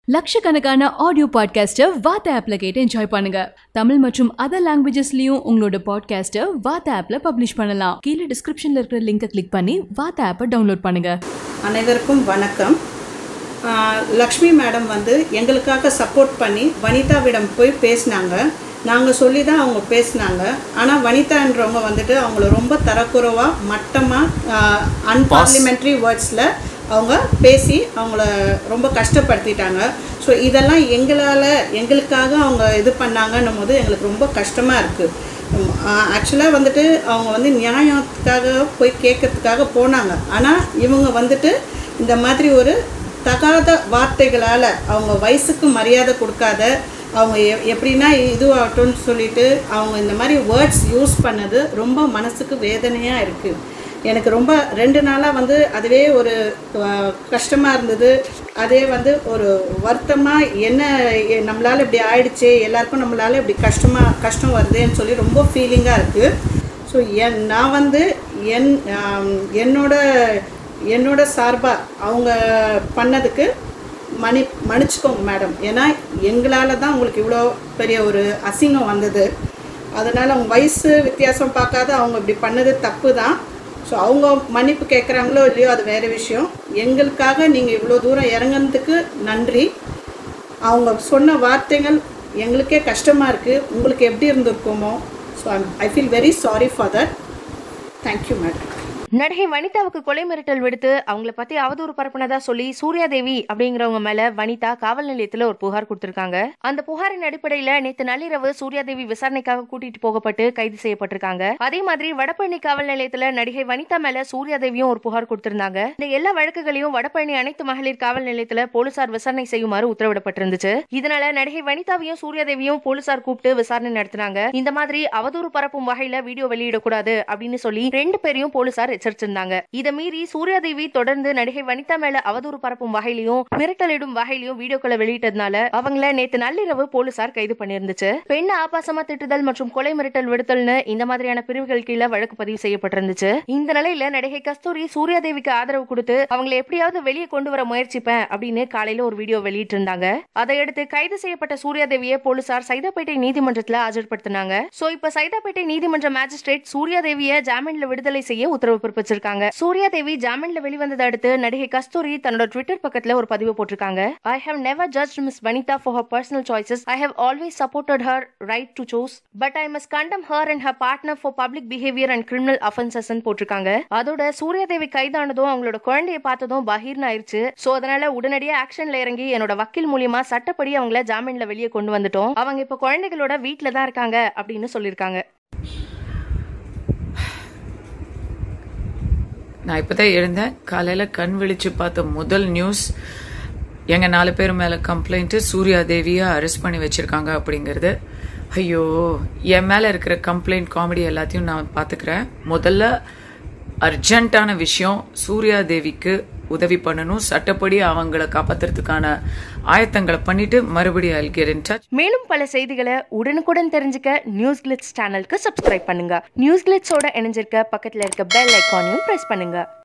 லட்சக்கணக்கான ஆடியோ பாட்காஸ்ட்டை வாத்த ஆப்ல கேட்டு என்ஜாய் பண்ணுங்க தமிழ் மற்றும் அதர் லாங்குவேஜஸ்லயும் உங்களோட பாட்காஸ்ட்டை வாத்த ஆப்ல பப்ளிஷ் பண்ணலாம் கீழே டிஸ்கிரிப்ஷன்ல இருக்கிற லிங்கை கிளிக் பண்ணி வாத்த ஆப்பை டவுன்லோட் பண்ணுங்க அனைவருக்கும் வணக்கம் ஆஹ் லக்ஷ்மி மேடம் வந்து எங்களுக்காக சப்போர்ட் பண்ணி வனிதாவிடம் போய் பேசினாங்க நாங்கள் சொல்லி தான் அவங்க பேசினாங்க ஆனால் வனிதான்றவங்க வந்துட்டு அவங்கள ரொம்ப தரக்குறைவாக மட்டமாக அன்பார்லிமெண்ட்ரி வேர்ட்ஸில் அவங்க பேசி அவங்கள ரொம்ப கஷ்டப்படுத்திட்டாங்க ஸோ இதெல்லாம் எங்களால் எங்களுக்காக அவங்க இது பண்ணாங்கன்னும் போது எங்களுக்கு ரொம்ப கஷ்டமாக இருக்குது ஆக்சுவலாக வந்துட்டு அவங்க வந்து நியாயத்துக்காக போய் கேட்கறதுக்காக போனாங்க ஆனால் இவங்க வந்துட்டு இந்த மாதிரி ஒரு தகாத வார்த்தைகளால் அவங்க வயசுக்கு மரியாதை கொடுக்காத அவங்க எ எப்படின்னா இதுவாகட்டும்னு சொல்லிட்டு அவங்க இந்த மாதிரி வேர்ட்ஸ் யூஸ் பண்ணது ரொம்ப மனசுக்கு வேதனையாக இருக்குது எனக்கு ரொம்ப ரெண்டு நாளாக வந்து அதுவே ஒரு கஷ்டமாக இருந்தது அதே வந்து ஒரு வருத்தமாக என்ன எ- நம்மளால இப்படி ஆயிடுச்சே எல்லாருக்கும் நம்மளால இப்படி கஷ்டமாக கஷ்டம் வருதேன்னு சொல்லி ரொம்ப ஃபீலிங்காக இருக்குது ஸோ என் நான் வந்து என் ஆம், என்னோட என்னோட சார்பாக அவங்க பண்ணதுக்கு மனி மன்னிச்சுக்கோங்க மேடம் ஏன்னா எங்களால் தான் உங்களுக்கு இவ்வளோ பெரிய ஒரு அசிங்கம் வந்தது அதனால் அவங்க வயசு வித்தியாசம் பார்க்காத அவங்க இப்படி பண்ணது தப்பு தான் ஸோ அவங்க மன்னிப்பு கேட்குறாங்களோ இல்லையோ அது வேறு விஷயம் எங்களுக்காக நீங்கள் இவ்வளோ தூரம் இறங்குனதுக்கு நன்றி அவங்க சொன்ன வார்த்தைகள் எங்களுக்கே கஷ்டமாக இருக்குது உங்களுக்கு எப்படி இருந்திருக்குமோ so I feel very sorry for that thank you madam நடிகை வனிதாவுக்கு கொலை மிரட்டல் விடுத்து அவங்கள பத்தி அவதூறு பரப்புனதா சொல்லி சூர்யாதேவி அப்படிங்கிறவங்க மேல வனிதா காவல் நிலையத்துல ஒரு புகார் கொடுத்திருக்காங்க அந்த புகாரின் அடிப்படையில நேத்து நள்ளிரவு சூர்யாதேவி விசாரணைக்காக கூட்டிட்டு போகப்பட்டு கைது செய்யப்பட்டிருக்காங்க அதே மாதிரி வடபழனி காவல் நிலையத்துல நடிகை வனிதா மேல சூர்யாதேவியும் ஒரு புகார் கொடுத்திருந்தாங்க இந்த எல்லா வழக்குகளையும் வடபழனி அனைத்து மகளிர் காவல் நிலையத்துல போலீசார் விசாரணை செய்யுமாறு உத்தரவிடப்பட்டிருந்துச்சு இதனால நடிகை வனிதாவையும் சூர்யாதேவியும் போலீசார் கூப்பிட்டு விசாரணை நடத்தினாங்க இந்த மாதிரி அவதூறு பரப்பும் வகையில வீடியோ வெளியிடக்கூடாது அப்படின்னு சொல்லி ரெண்டு பேரையும் போலீசார் எச்சரிச்சிருந்தாங்க இதை மீறி சூர்யாதேவி தொடர்ந்து நடிகை வனிதா மேல அவதூறு பரப்பும் வகையிலையும் மிரட்டலிடும் வகையிலையும் வீடியோக்களை வெளியிட்டதுனால அவங்கள நேத்து நள்ளிரவு போலீசார் கைது பண்ணிருந்துச்சு பெண் ஆபாசமா திட்டுதல் மற்றும் கொலை மிரட்டல் விடுத்தல்னு இந்த மாதிரியான பிரிவுகள் கீழே வழக்கு பதிவு செய்யப்பட்டிருந்துச்சு இந்த நிலையில நடிகை கஸ்தூரி சூர்யாதேவிக்கு ஆதரவு கொடுத்து அவங்களை எப்படியாவது வெளியே கொண்டு வர முயற்சிப்பேன் அப்படின்னு காலையில ஒரு வீடியோ வெளியிட்டிருந்தாங்க அதையடுத்து கைது செய்யப்பட்ட சூர்யாதேவியை போலீசார் சைதாப்பேட்டை நீதிமன்றத்துல ஆஜர்படுத்தினாங்க சோ இப்ப சைதாப்பேட்டை நீதிமன்ற மேஜிஸ்ட்ரேட் சூர்யாதேவியை ஜாமீன்ல விடுதலை செய்ய உத்தரவு பிறப்பிச்சிருக்காங்க சூர்யாதேவி ஜாமீன்ல வெளிவந்ததை அடுத்து நடிகை கஸ்தூரி தன்னோட ட்விட்டர் பக்கத்துல ஒரு பதிவு போட்டிருக்காங்க I have never judge Miss Vanitha for her personal choices I have always supported her right to choose but I must condemn her and her partner for public behaviour and criminal offences போட்டிருக்காங்க அதோட சூர்யாதேவி கைதானதும் அவங்களோட குழந்தையை பார்த்ததும் பகீர்னு ஆயிருச்சு so அதனால உடனடியா ஆக்ஷன்ல இறங்கி என்னோட வக்கீல் மூலியமா சட்டப்படி அவங்கள ஜாமீன்ல வெளியே கொண்டு வந்துட்டோம் அவங்க இப்ப குழந்தைகளோட வீட்ல தான் இருக்காங்க அப்படின்னு சொல்லியிருக்காங்க நான் இப்போதான் எழுந்தேன் காலையில் கண் விழிச்சு பார்த்த முதல் நியூஸ் எங்கள் நாலு பேர் மேலே கம்ப்ளைண்ட்டு சூர்யா தேவியை அரெஸ்ட் பண்ணி வச்சுருக்காங்க அப்படிங்கிறது ஐயோ என் மேலே இருக்கிற கம்ப்ளைண்ட் காமெடி எல்லாத்தையும் நான் பார்த்துக்கிறேன் முதல்ல அர்ஜென்ட்டான விஷயம் சூர்யா தேவிக்கு உதவி பண்ணணும் சட்டப்படி அவங்கள காப்பாத்துறதுக்கான ஆயத்தங்களை பண்ணிட்டு மறுபடியும் I'll get in touch மேலும் பல செய்திகளை உடனுக்குடன் தெரிஞ்சுக்க நியூஸ் கிளிட்ஸ் சேனலுக்கு சப்ஸ்கிரைப் பண்ணுங்க நியூஸ் கிளிட்ஸோட இணைஞ்சிருக்க பக்கத்துல இருக்க பெல் ஐக்கானையும் பிரஸ் பண்ணுங்க